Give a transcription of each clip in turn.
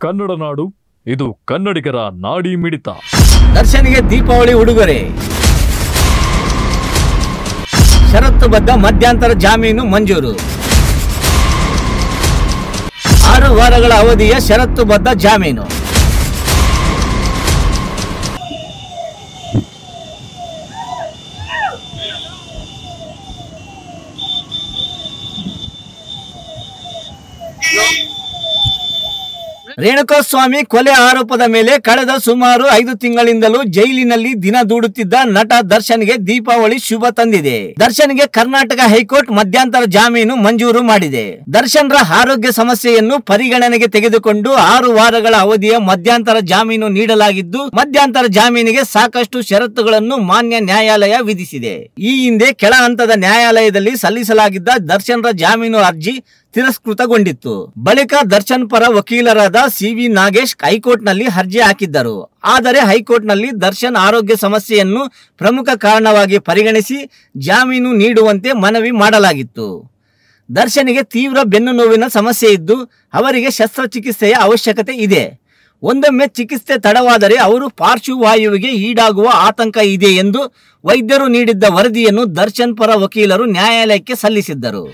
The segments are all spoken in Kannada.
ಕನ್ನಡ ನಾಡು ಇದು ಕನ್ನಡಿಗರ ನಾಡಿ ಮಿಡಿತ ದರ್ಶನ್ಗೆ ದೀಪಾವಳಿ ಉಡುಗೊರೆ ಷರತ್ತುಬದ್ಧ ಮಧ್ಯಂತರ ಜಾಮೀನು ಮಂಜೂರು ಆರು ವಾರಗಳ ಅವಧಿಯ ಷರತ್ತುಬದ್ಧ ಜಾಮೀನು ರೇಣುಕಾಸ್ವಾಮಿ ಕೊಲೆ ಆರೋಪದ ಮೇಲೆ ಕಳೆದ ಸುಮಾರು ಐದು ತಿಂಗಳಿಂದಲೂ ಜೈಲಿನಲ್ಲಿ ದಿನ ದೂಡುತ್ತಿದ್ದ ನಟ ದರ್ಶನ್ಗೆ ದೀಪಾವಳಿ ಶುಭ ತಂದಿದೆ ದರ್ಶನ್ಗೆ ಕರ್ನಾಟಕ ಹೈಕೋರ್ಟ್ ಮಧ್ಯಂತರ ಜಾಮೀನು ಮಂಜೂರು ಮಾಡಿದೆ ದರ್ಶನ್ರ ಆರೋಗ್ಯ ಸಮಸ್ಯೆಯನ್ನು ಪರಿಗಣನೆಗೆ ತೆಗೆದುಕೊಂಡು ಆರು ವಾರಗಳ ಅವಧಿಯ ಮಧ್ಯಂತರ ಜಾಮೀನು ನೀಡಲಾಗಿದ್ದು ಮಧ್ಯಂತರ ಜಾಮೀನಿಗೆ ಸಾಕಷ್ಟು ಷರತ್ತುಗಳನ್ನು ಮಾನ್ಯ ನ್ಯಾಯಾಲಯ ವಿಧಿಸಿದೆ ಈ ಹಿಂದೆ ಕೆಳ ಹಂತದ ನ್ಯಾಯಾಲಯದಲ್ಲಿ ಸಲ್ಲಿಸಲಾಗಿದ್ದ ದರ್ಶನ್ರ ಜಾಮೀನು ಅರ್ಜಿ ತಿರಸ್ಕೃತಗೊಂಡಿತ್ತು ಬಳಿಕ ದರ್ಶನ್ ಪರ ವಕೀಲರಾದ ಸಿ ವಿ ನಾಗೇಶ್ ಹೈಕೋರ್ಟ್ನಲ್ಲಿ ಅರ್ಜಿ ಹಾಕಿದ್ದರು ಆದರೆ ಹೈಕೋರ್ಟ್ನಲ್ಲಿ ದರ್ಶನ್ ಆರೋಗ್ಯ ಸಮಸ್ಯೆಯನ್ನು ಪ್ರಮುಖ ಕಾರಣವಾಗಿ ಪರಿಗಣಿಸಿ ಜಾಮೀನು ನೀಡುವಂತೆ ಮನವಿ ಮಾಡಲಾಗಿತ್ತು ದರ್ಶನಿಗೆ ತೀವ್ರ ಬೆನ್ನು ನೋವಿನ ಸಮಸ್ಯೆ ಇದ್ದು ಅವರಿಗೆ ಶಸ್ತ್ರಚಿಕಿತ್ಸೆಯ ಅವಶ್ಯಕತೆ ಇದೆ ಒಂದೊಮ್ಮೆ ಚಿಕಿತ್ಸೆ ತಡವಾದರೆ ಅವರು ಪಾರ್ಶ್ವವಾಯುವಿಗೆ ಈಡಾಗುವ ಆತಂಕ ಇದೆ ಎಂದು ವೈದ್ಯರು ನೀಡಿದ್ದ ವರದಿಯನ್ನು ದರ್ಶನ್ ಪರ ವಕೀಲರು ನ್ಯಾಯಾಲಯಕ್ಕೆ ಸಲ್ಲಿಸಿದ್ದರು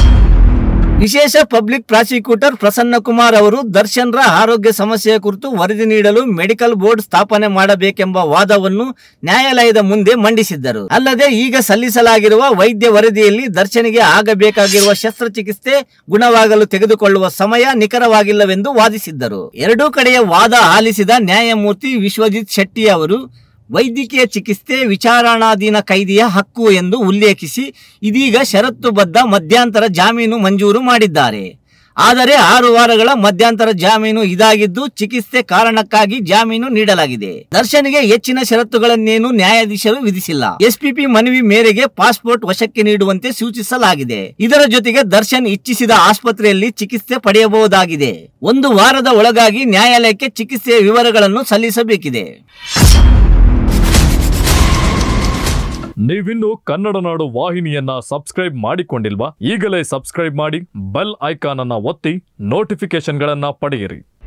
ವಿಶೇಷ ಪಬ್ಲಿಕ್ ಪ್ರಾಸಿಕ್ಯೂಟರ್ ಪ್ರಸನ್ನ ಕುಮಾರ್ ಅವರು ದರ್ಶನ್ರ ಆರೋಗ್ಯ ಸಮಸ್ಯೆಯ ಕುರಿತು ವರದಿ ನೀಡಲು ಮೆಡಿಕಲ್ ಬೋರ್ಡ್ ಸ್ಥಾಪನೆ ಮಾಡಬೇಕೆಂಬ ವಾದವನ್ನು ನ್ಯಾಯಾಲಯದ ಮುಂದೆ ಮಂಡಿಸಿದ್ದರು ಅಲ್ಲದೆ ಈಗ ಸಲ್ಲಿಸಲಾಗಿರುವ ವೈದ್ಯ ವರದಿಯಲ್ಲಿ ದರ್ಶನಿಗೆ ಆಗಬೇಕಾಗಿರುವ ಶಸ್ತ್ರಚಿಕಿತ್ಸೆ ಗುಣವಾಗಲು ತೆಗೆದುಕೊಳ್ಳುವ ಸಮಯ ನಿಖರವಾಗಿಲ್ಲವೆಂದು ವಾದಿಸಿದ್ದರು ಎರಡೂ ಕಡೆಯ ವಾದ ಆಲಿಸಿದ ನ್ಯಾಯಮೂರ್ತಿ ವಿಶ್ವಜಿತ್ ಶೆಟ್ಟಿ ಅವರು ವೈದ್ಯಕೀಯ ಚಿಕಿತ್ಸೆ ವಿಚಾರಣಾಧೀನ ಕೈದಿಯ ಹಕ್ಕು ಎಂದು ಉಲ್ಲೇಖಿಸಿ ಇದೀಗ ಷರತ್ತುಬದ್ಧ ಮಧ್ಯಂತರ ಜಾಮೀನು ಮಂಜೂರು ಮಾಡಿದ್ದಾರೆ ಆದರೆ ಆರು ವಾರಗಳ ಮಧ್ಯಂತರ ಜಾಮೀನು ಇದಾಗಿದ್ದು ಚಿಕಿತ್ಸೆ ಕಾರಣಕ್ಕಾಗಿ ಜಾಮೀನು ನೀಡಲಾಗಿದೆ ದರ್ಶನ್ಗೆ ಹೆಚ್ಚಿನ ಷರತ್ತುಗಳನ್ನೇನು ನ್ಯಾಯಾಧೀಶರು ವಿಧಿಸಿಲ್ಲ ಎಸ್ಪಿಪಿ ಮನವಿ ಮೇರೆಗೆ ಪಾಸ್ಪೋರ್ಟ್ ವಶಕ್ಕೆ ನೀಡುವಂತೆ ಸೂಚಿಸಲಾಗಿದೆ ಇದರ ಜೊತೆಗೆ ದರ್ಶನ್ ಇಚ್ಛಿಸಿದ ಆಸ್ಪತ್ರೆಯಲ್ಲಿ ಚಿಕಿತ್ಸೆ ಪಡೆಯಬಹುದಾಗಿದೆ ಒಂದು ವಾರದ ಒಳಗಾಗಿ ನ್ಯಾಯಾಲಯಕ್ಕೆ ಚಿಕಿತ್ಸೆಯ ವಿವರಗಳನ್ನು ಸಲ್ಲಿಸಬೇಕಿದೆ ನೀವಿನ್ನು ಕನ್ನಡ ನಾಡು ವಾಹಿನಿಯನ್ನ ಸಬ್ಸ್ಕ್ರೈಬ್ ಮಾಡಿಕೊಂಡಿಲ್ವಾ ಈಗಲೇ ಸಬ್ಸ್ಕ್ರೈಬ್ ಮಾಡಿ ಬೆಲ್ ಐಕಾನ್ ಅನ್ನ ಒತ್ತಿ ನೋಟಿಫಿಕೇಶನ್ಗಳನ್ನ ಪಡೆಯಿರಿ